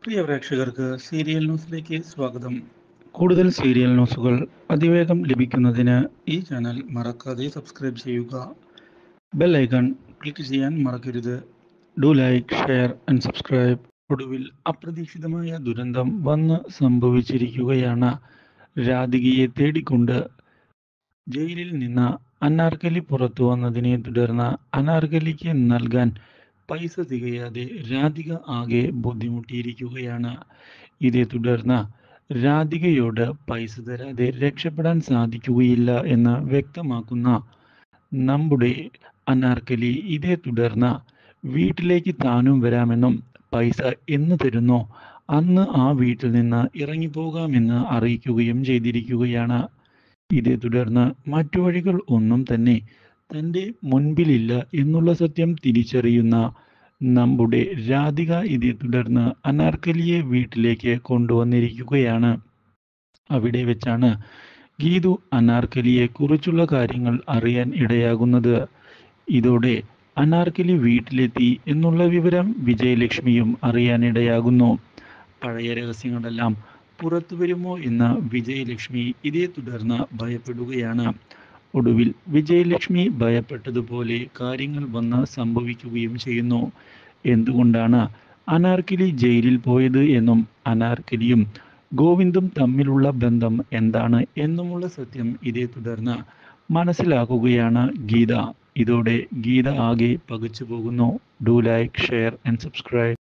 പ്രിയ പ്രേക്ഷകർക്ക് സീരിയൽ ന്യൂസിലേക്ക് സ്വാഗതം കൂടുതൽ സീരിയൽ ന്യൂസുകൾ അതിവേഗം ലഭിക്കുന്നതിന് ഈ ചാനൽ മറക്കാതെ സബ്സ്ക്രൈബ് ചെയ്യുക ബെൽ ഐക്കൺ ക്ലിക്ക് ചെയ്യാൻ മറക്കരുത് do like share and subscribe ഒടുവിൽ അപ്രതീക്ഷിതമായ ദുരന്തം വന്ന് സംഭവിച്ചിരിക്കുകയാണ് രാധികയെ തേടിക്കൊണ്ട് ജയിലിൽ നിന്ന് അനാർക്കലി പുറത്തു വന്നതിനെ തുടർന്ന് അനാർക്കലിക്ക് നൽകാൻ പൈസ തികയാതെ രാധിക ആകെ ബുദ്ധിമുട്ടിയിരിക്കുകയാണ് ഇതേ തുടർന്ന് രാധികയോട് പൈസ തരാതെ രക്ഷപ്പെടാൻ സാധിക്കുകയില്ല എന്ന് വ്യക്തമാക്കുന്ന നമ്മുടെ അനാർക്കലി ഇതേ തുടർന്ന് വീട്ടിലേക്ക് താനും വരാമെന്നും പൈസ എന്ന് തരുന്നോ അന്ന് ആ വീട്ടിൽ നിന്ന് ഇറങ്ങിപ്പോകാമെന്ന് അറിയിക്കുകയും ചെയ്തിരിക്കുകയാണ് ഇതേ തുടർന്ന് മറ്റു വഴികൾ ഒന്നും തന്നെ തൻ്റെ മുൻപിലില്ല എന്നുള്ള സത്യം തിരിച്ചറിയുന്ന നമ്മുടെ രാധിക ഇതേ തുടർന്ന് അനാർക്കലിയെ വീട്ടിലേക്ക് കൊണ്ടുവന്നിരിക്കുകയാണ് അവിടെ വെച്ചാണ് ഗീതു അനാർക്കലിയെ കുറിച്ചുള്ള കാര്യങ്ങൾ അറിയാൻ ഇടയാകുന്നത് ഇതോടെ അനാർക്കലി വീട്ടിലെത്തി എന്നുള്ള വിവരം വിജയലക്ഷ്മിയും അറിയാനിടയാകുന്നു പഴയ രഹസ്യങ്ങളെല്ലാം പുറത്തു വരുമോ എന്ന് വിജയലക്ഷ്മി ഇതേ തുടർന്ന് ഭയപ്പെടുകയാണ് ഒടുവിൽ വിജയലക്ഷ്മി ഭയപ്പെട്ടതുപോലെ കാര്യങ്ങൾ വന്ന് സംഭവിക്കുകയും ചെയ്യുന്നു എന്തുകൊണ്ടാണ് അനാർക്കലി ജയിലിൽ പോയത് എന്നും അനാർക്കലിയും ഗോവിന്ദും തമ്മിലുള്ള ബന്ധം എന്താണ് എന്നുമുള്ള സത്യം ഇതേ തുടർന്ന് മനസ്സിലാക്കുകയാണ് ഗീത ഇതോടെ ഗീത ആകെ പകച്ചു പോകുന്നു do like share and subscribe